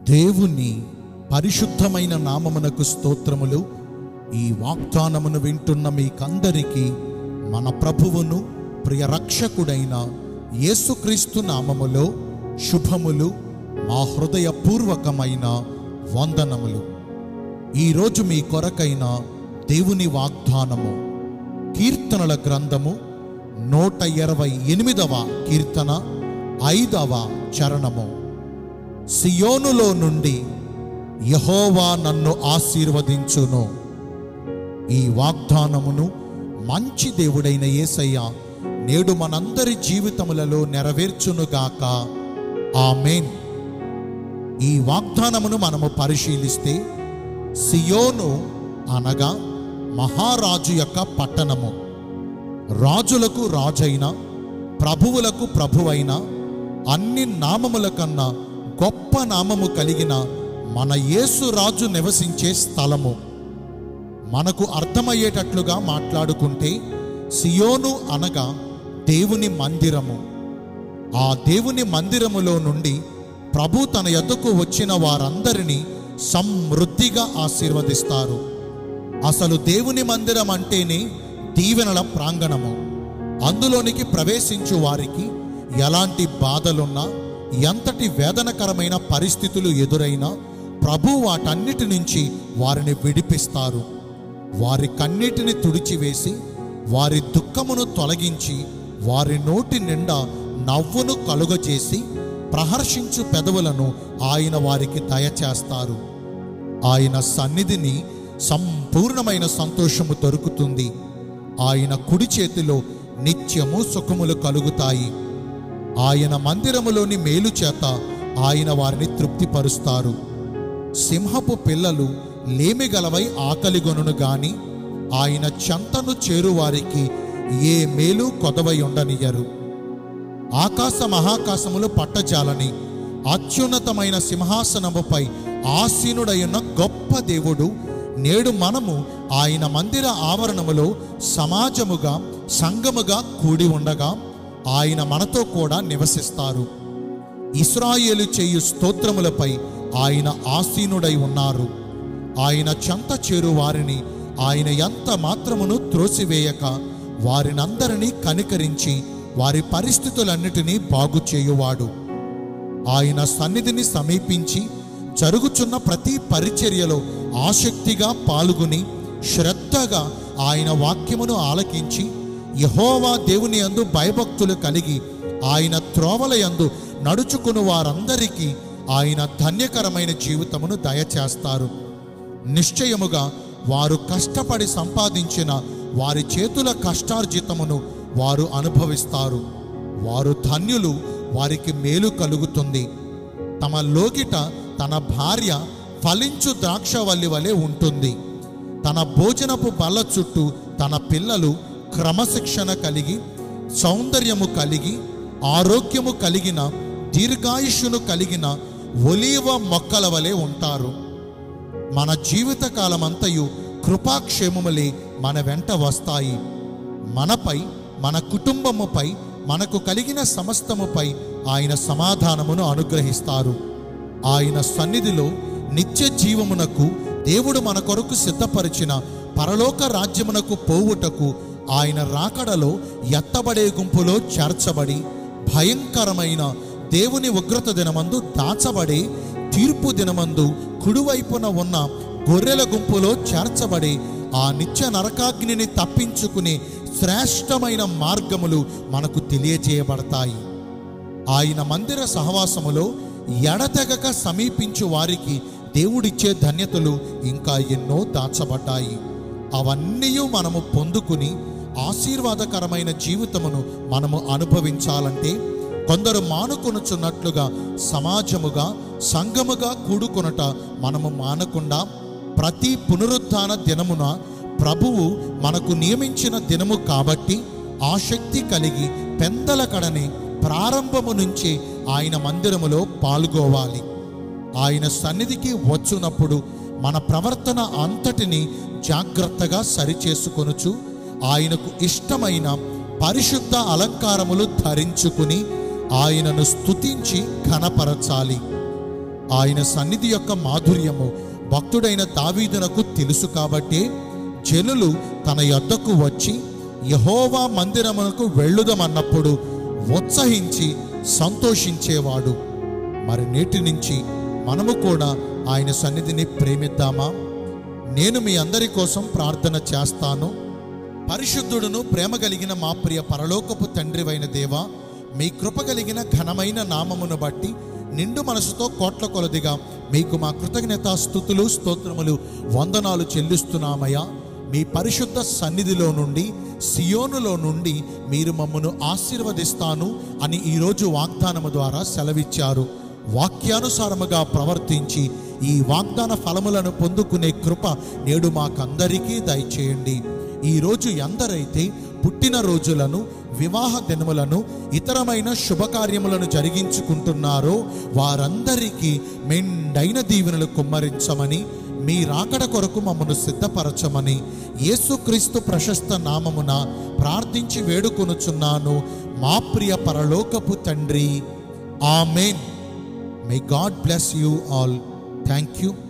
దేవుని పరిశుద్ధమైన నామమునకు స్తోత్రములు ఈ వాగ్దానమును వింటున్న మీకందరికీ మన ప్రభువును ప్రియ రక్షకుడైన యేసుక్రీస్తు నామములో శుభములు మా హృదయపూర్వకమైన వందనములు ఈరోజు మీ కొరకైన దేవుని వాగ్దానము కీర్తనల గ్రంథము నూట ఇరవై ఎనిమిదవ కీర్తన ఐదవ చరణము సియోనులో నుండి యహోవా నన్ను ఆశీర్వదించును ఈ వాగ్దానమును మంచి దేవుడైన యేసయ్య నేడు మనందరి జీవితములలో నెరవేర్చునుగాక ఆమేన్ ఈ వాగ్దానమును మనము పరిశీలిస్తే సియోను అనగా మహారాజు యొక్క పట్టణము రాజులకు రాజైన ప్రభువులకు ప్రభువైన అన్ని నామముల కన్నా గొప్ప నామము కలిగిన మన యేసు రాజు నివసించే స్థలము మనకు అర్థమయ్యేటట్లుగా మాట్లాడుకుంటే సియోను అనగా దేవుని మందిరము ఆ దేవుని మందిరములో నుండి ప్రభు తన ఎద్దకు వచ్చిన వారందరినీ సమృద్ధిగా ఆశీర్వదిస్తారు అసలు దేవుని మందిరం అంటేనే దీవెనల ప్రాంగణము అందులోనికి ప్రవేశించు వారికి ఎలాంటి బాధలున్నా ఎంతటి వేదనకరమైన పరిస్థితులు ఎదురైనా ప్రభు వాటన్నిటి నుంచి వారిని విడిపిస్తారు వారి కన్నిటిని తుడిచివేసి వారి దుఃఖమును తొలగించి వారి నోటి నిండా నవ్వును కలుగజేసి ప్రహర్షించు పెదవులను ఆయన వారికి దయచేస్తారు ఆయన సన్నిధిని సంపూర్ణమైన సంతోషము దొరుకుతుంది ఆయన కుడి చేతిలో నిత్యము సుఖములు కలుగుతాయి ఆయన మందిరములోని మేలు చేత ఆయన వారిని తృప్తిపరుస్తారు సింహపు పిల్లలు లేమిగలవై ఆకలిగొనును గాని ఆయన చెంతను చేరువారికి ఏ మేలు కొదవై ఉండనియరు ఆకాశ మహాకాశములు పట్టజాలని అత్యున్నతమైన సింహాసనముపై ఆసీనుడైన గొప్ప దేవుడు నేడు మనము ఆయన మందిర ఆవరణములో సమాజముగా సంఘముగా కూడి ఉండగా ఆయన మనతో కూడా నివసిస్తారు ఇస్రాయేలు చేయు స్తోత్రములపై ఆయన ఆసీనుడై ఉన్నారు ఆయన చెంత చేరు వారిని ఆయన ఎంత మాత్రమును త్రోసివేయక వారినందరినీ కనికరించి వారి పరిస్థితులన్నిటినీ బాగు చేయువాడు ఆయన సన్నిధిని సమీపించి జరుగుచున్న ప్రతి పరిచర్యలో ఆసక్తిగా పాల్గొని శ్రద్ధగా ఆయన వాక్యమును ఆలకించి యహోవా దేవుని యందు భయభక్తులు కలిగి ఆయన త్రోవల యందు నడుచుకుని వారందరికీ ఆయన ధన్యకరమైన జీవితమును దయచేస్తారు నిశ్చయముగా వారు కష్టపడి సంపాదించిన వారి చేతుల కష్టార్జితమును వారు అనుభవిస్తారు వారు ధన్యులు వారికి మేలు కలుగుతుంది తమ లోగిట తన భార్య ఫలించు ద్రాక్షవల్లి వలె ఉంటుంది తన భోజనపు బల్ల చుట్టూ తన పిల్లలు క్రమశిక్షణ కలిగి సౌందర్యము కలిగి ఆరోగ్యము కలిగిన దీర్ఘాయుష్యును కలిగిన ఒలీవ మొక్కల వలె ఉంటారు మన జీవిత కాలమంతయు కృపాక్షేమములే మన వెంట వస్తాయి మనపై మన కుటుంబముపై మనకు కలిగిన సమస్తముపై ఆయన సమాధానమును అనుగ్రహిస్తారు ఆయన సన్నిధిలో నిత్య జీవమునకు దేవుడు మన కొరకు సిద్ధపరిచిన పరలోక రాజ్యమునకు పోవుటకు ఆయన రాకడలో ఎత్తబడే గుంపులో చేర్చబడి భయంకరమైన దేవుని ఉగ్రత దినమందు దాచబడి తీర్పు దినమందు కుడివైపున ఉన్న గొర్రెల గుంపులో చేర్చబడి ఆ నిత్య నరకాగ్నిని తప్పించుకునే శ్రేష్టమైన మార్గములు మనకు తెలియజేయబడతాయి ఆయన మందిర సహవాసములో ఎడతెగక సమీపించు వారికి దేవుడిచ్చే ధన్యతలు ఇంకా ఎన్నో దాచబడ్డాయి అవన్నీ మనము పొందుకుని ఆశీర్వాదకరమైన జీవితమును మనము అనుభవించాలంటే కొందరు మానుకొనుచున్నట్లుగా సమాజముగా సంఘముగా కూడుకొనుట మనము మానకుండా ప్రతి పునరుత్థాన దినమున ప్రభువు మనకు నియమించిన దినము కాబట్టి ఆసక్తి కలిగి పెందల కడని ప్రారంభము నుంచి ఆయన మందిరములో పాల్గొవాలి ఆయన సన్నిధికి వచ్చునప్పుడు మన ప్రవర్తన అంతటిని జాగ్రత్తగా సరిచేసుకొనుచు ఆయనకు ఇష్టమైన పరిశుద్ధ అలంకారములు ధరించుకుని ఆయనను స్తుతించి ఘనపరచాలి ఆయన సన్నిధి యొక్క మాధుర్యము భక్తుడైన దావీదునకు తెలుసు కాబట్టి జనులు తన యొద్దకు వచ్చి యహోవా మందిరమునకు వెళ్ళుదమన్నప్పుడు ఉత్సహించి సంతోషించేవాడు మరి నేటి నుంచి మనము కూడా ఆయన సన్నిధిని ప్రేమిద్దామా నేను మీ అందరి కోసం ప్రార్థన చేస్తాను పరిశుద్ధుడును ప్రేమ కలిగిన మా ప్రియ పరలోకపు తండ్రివైన దేవా మీ కృప కలిగిన ఘనమైన నామమును బట్టి నిండు మనసుతో కోట్ల కొలదిగా మీకు మా కృతజ్ఞత స్థుతులు స్తోత్రములు వందనాలు చెల్లిస్తున్నామయ్యా మీ పరిశుద్ధ సన్నిధిలో నుండి సియోనులో నుండి మీరు మమ్మను ఆశీర్వదిస్తాను అని ఈరోజు వాగ్దానము ద్వారా సెలవిచ్చారు వాక్యానుసారముగా ప్రవర్తించి ఈ వాగ్దాన ఫలములను పొందుకునే కృప నేడు మాకందరికీ దయచేయండి ఈరోజు ఎందరైతే పుట్టిన రోజులను వివాహ దినములను ఇతరమైన శుభకార్యములను జరిగించుకుంటున్నారో వారందరికీ మెండైన దీవెనలు కుమ్మరించమని మీ రాకడ కొరకు మమ్మను సిద్ధపరచమని యేసుక్రీస్తు ప్రశస్త నామమున ప్రార్థించి వేడుకొనుచున్నాను మా ప్రియ పరలోకపు తండ్రి amen may God bless you all thank you